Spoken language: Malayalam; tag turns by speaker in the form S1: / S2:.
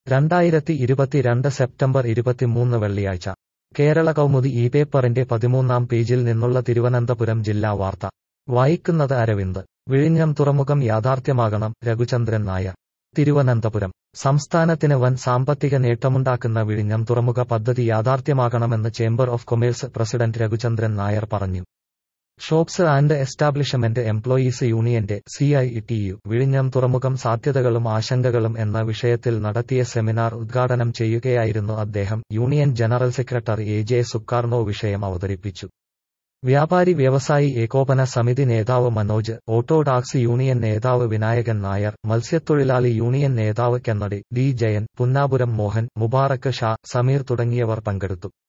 S1: രണ്ടായിരത്തി ഇരുപത്തിരണ്ട് സെപ്റ്റംബർ ഇരുപത്തിമൂന്ന് വെള്ളിയാഴ്ച കേരള കൗമുദി ഈ പേപ്പറിന്റെ പതിമൂന്നാം പേജിൽ നിന്നുള്ള തിരുവനന്തപുരം ജില്ലാ വാർത്ത വായിക്കുന്നത് അരവിന്ദ് വിഴിഞ്ഞം തുറമുഖം യാഥാർത്ഥ്യമാകണം രഘുചന്ദ്രൻ നായർ തിരുവനന്തപുരം സംസ്ഥാനത്തിന് വൻ സാമ്പത്തിക നേട്ടമുണ്ടാക്കുന്ന വിഴിഞ്ഞം തുറമുഖ പദ്ധതി യാഥാർത്ഥ്യമാകണമെന്ന് chamber of commerce president Raghuchandran Nair പറഞ്ഞു ഷോപ്സ് ആൻഡ് എസ്റ്റാബ്ലിഷ്മെന്റ് എംപ്ലോയീസ് യൂണിയന്റെ സിഐടിയു വിഴിഞ്ഞം തുറമുഖം സാധ്യതകളും ആശങ്കകളും എന്ന വിഷയത്തിൽ നടത്തിയ സെമിനാർ ഉദ്ഘാടനം ചെയ്യുകയായിരുന്നു അദ്ദേഹം union general secretary A J Sukarno വിഷയം അവതരിപ്പിച്ചു വ്യാപാരി വ്യവസായി ഏകോപന സമിതി നേതാവ് മനോജ് ഓട്ടോ ടാക്സി യൂണിയൻ നേതാവ് വിനായകൻ നായർ മത്സ്യത്തൊഴിലാളി യൂണിയൻ നേതാവ് കെന്നടി ഡി ജയൻ പുന്നാപുരം മോഹൻ മുബാറക്ക് ഷാ സമീർ തുടങ്ങിയവർ പങ്കെടുത്തു